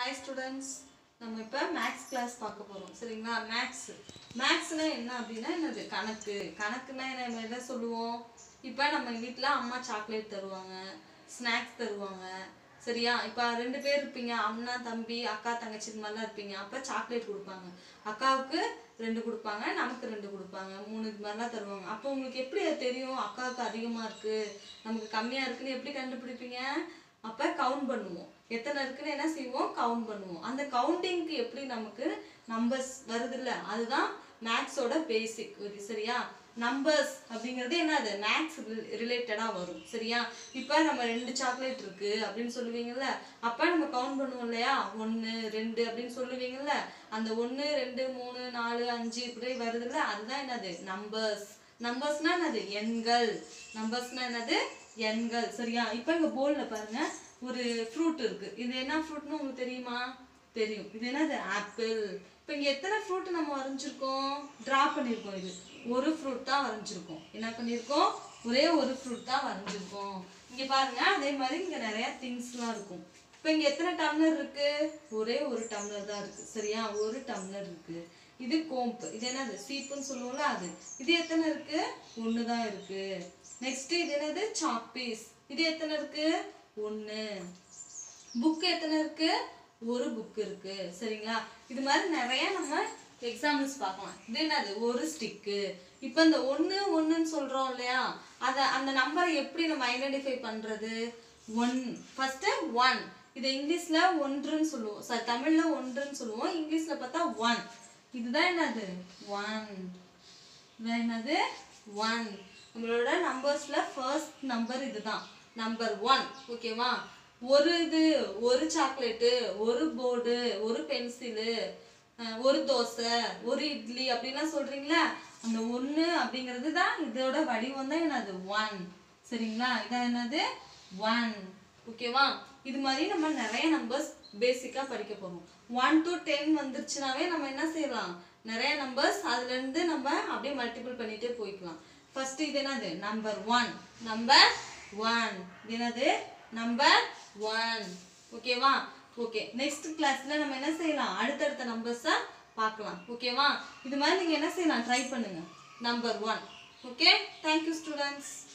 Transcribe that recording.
hi students நம்ம இப்போ maths class பார்க்க போகிறோம் சரிங்களா மேக்ஸ் மேக்ஸ்னா என்ன அப்படின்னா என்னது கணக்கு கணக்குன்னா என்ன நம்ம என்ன சொல்லுவோம் இப்போ நம்ம வீட்டில் அம்மா சாக்லேட் தருவாங்க ஸ்நாக்ஸ் தருவாங்க சரியா இப்போ ரெண்டு பேர் இருப்பீங்க அண்ணா தம்பி அக்கா தங்கச்சி இது மாதிரிலாம் இருப்பீங்க அப்போ சாக்லேட் கொடுப்பாங்க அக்காவுக்கு ரெண்டு கொடுப்பாங்க நமக்கு ரெண்டு கொடுப்பாங்க மூணு இது மாதிரிலாம் தருவாங்க அப்போ உங்களுக்கு எப்படி அது தெரியும் அக்காவுக்கு அதிகமாக இருக்குது நமக்கு கம்மியாக இருக்குன்னு எப்படி கண்டுபிடிப்பீங்க அப்போ கவுண்ட் பண்ணுவோம் எத்தனை இருக்குன்னு என்ன செய்வோம் கவுண்ட் பண்ணுவோம் அந்த கவுண்டிங்க்கு எப்படி நமக்கு நம்பர்ஸ் வருதுல்ல அதுதான் மேக்ஸோட பேசிக் சரியா நம்பர்ஸ் அப்படிங்கிறது என்னது மேக்ஸ் ரிலேட்டடாக வரும் சரியா இப்போ நம்ம ரெண்டு சாக்லேட் இருக்கு அப்படின்னு சொல்லுவீங்கல்ல அப்போ நம்ம கவுண்ட் பண்ணுவோம் இல்லையா ஒன்று ரெண்டு அப்படின்னு சொல்லுவீங்கல்ல அந்த ஒன்று ரெண்டு மூணு நாலு அஞ்சு இப்படி வருதுல்ல அதுதான் என்னது நம்பர்ஸ் நம்பர்ஸ்னா என்னது எண்கள் நம்பர்ஸ்னா என்னது எண்கள் சரியா இப்போ இங்க போர்டில் பாருங்க ஒரு ஃப்ரூட் இருக்கு இது என்ன ஃப்ரூட்னு உங்களுக்கு தெரியுமா தெரியும் இது என்னது ஆப்பிள் இப்போ இங்க எத்தனை ஃப்ரூட் நம்ம வரைஞ்சிருக்கோம் டிரா பண்ணியிருக்கோம் இது ஒரு ஃப்ரூட் தான் வரைஞ்சிருக்கோம் என்ன பண்ணியிருக்கோம் ஒரே ஒரு ஃப்ரூட் தான் வரைஞ்சிருக்கோம் இங்க பாருங்க அதே மாதிரி இங்க நிறைய திங்ஸ்லாம் இருக்கும் இப்போ இங்க எத்தனை டம்ளர் இருக்கு ஒரே ஒரு டம்ளர் தான் இருக்கு சரியா ஒரு டம்ளர் இருக்கு இது கோம்பு இது என்னது சீப்புன்னு சொல்லுவோம்ல அது இது எத்தனை இருக்கு ஒன்று தான் இருக்கு நெக்ஸ்ட் இது என்னது சாப்பீஸ் இது எத்தனை இருக்கு ஒன்று புக் எத்தனை இருக்கு ஒரு புக் இருக்கு சரிங்களா இது மாதிரி நிறைய நம்ம எக்ஸாம்பிள்ஸ் பார்க்கலாம் இது என்னது ஒரு ஸ்டிக்கு இப்போ இந்த ஒன்று ஒன்றுன்னு சொல்கிறோம் இல்லையா அதை அந்த நம்பரை எப்படி நம்ம ஐடென்டிஃபை பண்ணுறது ஒன் ஃபஸ்ட்டு ஒன் இதை இங்கிலீஷில் ஒன்றுன்னு சொல்லுவோம் சார் தமிழில் ஒன்றுன்னு சொல்லுவோம் இங்கிலீஷில் பார்த்தா ஒன் இதுதான் என்னது ஒன் இதுதான் என்னது ஒன் நம்மளோட நம்பர்ஸில் ஃபர்ஸ்ட் நம்பர் இதுதான் நம்பர் ஒன் ஓகேவா ஒரு இது ஒரு சாக்லேட்டு ஒரு போர்டு ஒரு பென்சிலு ஒரு தோசை ஒரு இட்லி அப்படின்லாம் சொல்றீங்களா அந்த ஒன்று அப்படிங்கிறது தான் இதோட வடிவம் தான் என்னது ஒன் சரிங்களா இதான் என்னது ஒன் ஓகேவா இது மாதிரி நம்ம நிறைய நம்பர்ஸ் பேசிக்காக படிக்க போகிறோம் ஒன் டு டென் வந்துருச்சுனாவே நம்ம என்ன செய்யலாம் நிறைய நம்பர்ஸ் அதுலேருந்து நம்ம அப்படியே மல்டிபிள் பண்ணிகிட்டே போய்க்கலாம் ஃபர்ஸ்ட் இது என்னது நம்பர் ஒன் நம்பர் ஒன் இது என்னது நம்பர் ஒன் ஓகேவா ஓகே நெக்ஸ்ட் கிளாஸ்ல நம்ம என்ன செய்யலாம் அடுத்தடுத்த நம்பர்ஸை பார்க்கலாம் ஓகேவா இது மாதிரி நீங்கள் என்ன செய்யலாம் ட்ரை பண்ணுங்க number one okay thank you students